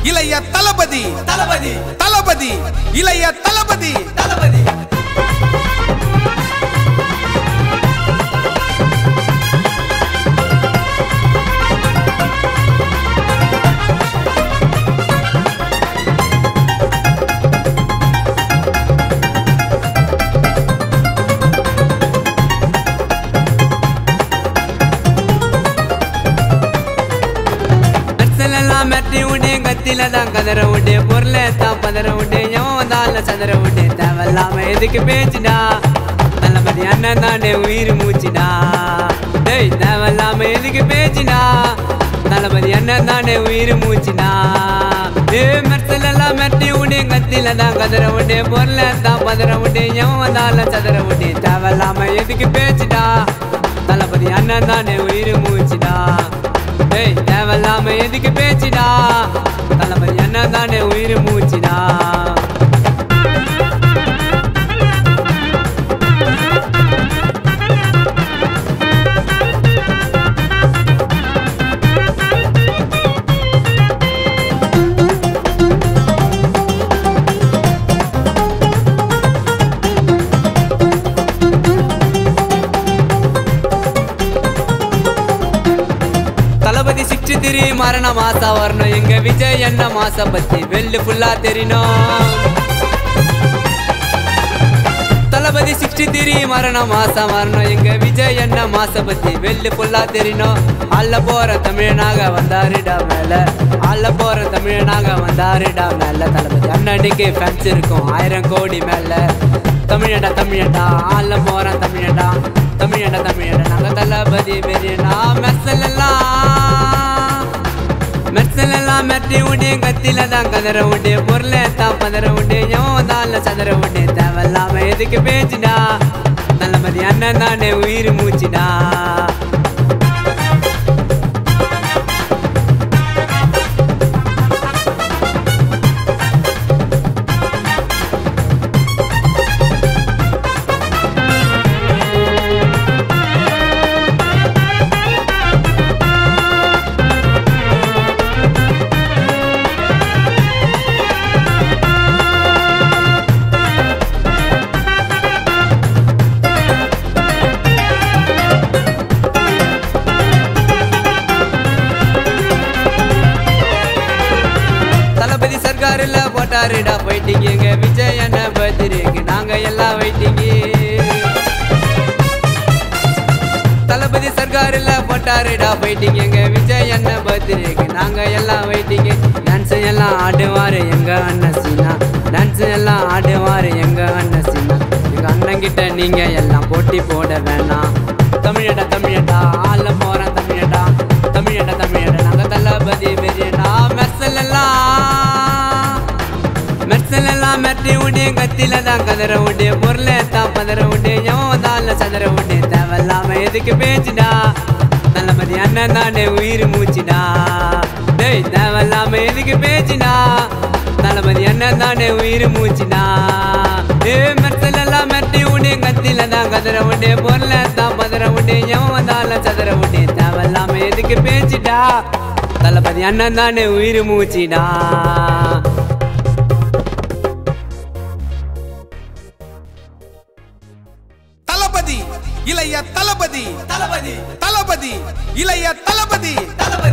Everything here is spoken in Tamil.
இளைய தளபதி தளபதி தளபதி இளைய தளபதி தளபதி மெர்சலெல்லாம் மெட்டி விடு கத்தில தான் கதற விடு பொருளை தான் பதற விடு எவன் வந்தாலும் சதற விடு தேவையில்லாம எதுக்கு பேச்சுடா தளபதி அண்ணன் தானே உயிர் மூச்சுடா டேய் தேவையில்லாம எதுக்கு பேச்சுடா தளபதி அண்ணன் தானே உயிர் மூச்சுடா ஏ மெர்சலெல்லாம் மெட்டி விடு கத்தில தான் கதற விடு பொருளை தான் பதற விடு எவன் வந்தாலும் சதற விடு தேவையில்லாம எதுக்கு பேச்சுடா தளபதி அண்ணன் தானே உயிர் மூச்சுடா ஏய் தேவையில்லாம எதுக்கு பேச்சுடா தளபதி என்ன தானே உயிர் மூச்சுடா தளபதி சிக்ஸ்டி த்ரீ மரண மாசா வரணும் எங்க விஜய் என்ன மாச பத்தி வெள்ளு ஃபுல்லா தெரியணும் தளபதி சிக்ஸ்டி த்ரீ மரண மாசம் வரணும் எங்க விஜய் என்ன மாச பத்தி வெள்ளு ஃபுல்லா தெரியணும் அல்ல போற தமிழனாக வந்தாருடா மேல அல்ல போற தமிழனாக வந்தாருடா மேல தளபதி அண்ணனுக்கு ஃபேன்ஸ் இருக்கும் ஆயிரம் கோடி மேல தமிழடா தமிழடா ஆள போறான் தமிழடா தமிழடா தமிழடா நாங்க தளபதி பெரியனா மெர்சல் எல்லாம் மெர்சல் எல்லாம் மெட்டி விடு கத்தில தான் கதற விடு பொருளை தான் பதற விடு எவன் வந்தாலும் சதற விடு தேவையில்லாம எதுக்கு பேச்சுடா தளபதி அண்ணன் தானே உயிர் மூச்சுடா தளபதி சர்க்காரில் போட்டாருடா போயிட்டீங்க எங்க விஜய் என்ன பர்த்டேக்கு நாங்க எல்லாம் வெயிட்டிங்க தளபதி சர்க்காரில் போட்டாருடா போயிட்டீங்க எங்க விஜய் என்ன பர்த்டேக்கு நாங்க எல்லாம் வெயிட்டிங்க டான்ஸ் எல்லாம் ஆடுவாரு எங்க அண்ணன் சீனா டான்ஸ் எல்லாம் ஆடுவாரு எங்க அண்ணன் சீனா எங்க அண்ணன் கிட்ட நீங்க எல்லாம் போட்டி போட வேணாம் தமிழடா தமிழடா ஆள போறேன் தமிழடா தமிழடா தமிழடா நாங்க தளபதி பெரியடா மெர்சல் எல்லாம் மெர்சல் எல்லாம் மெட்டி விடு கத்தில தான் கதற விடு பொருளை தான் பதற விடு எவன் வந்தாலும் சதற விடு தேவையில்லாம எதுக்கு பேச்சுடா தளபதி அண்ணன் தானே உயிர் மூச்சுடா டேய் தேவையில்லாம எதுக்கு பேச்சுடா தளபதி அண்ணன் தானே உயிர் மூச்சுடா ஏ மெர்சல் எல்லாம் மெட்டி விடு கத்தில தான் கதற விடு பொருளை தான் பதற விடு எவன் வந்தாலும் சதற விடு தேவையில்லாம எதுக்கு பேச்சுடா தளபதி அண்ணன் தானே உயிர் மூச்சுடா தளபதி இளைய தளபதி தளபதி தளபதி இளைய தளபதி தளபதி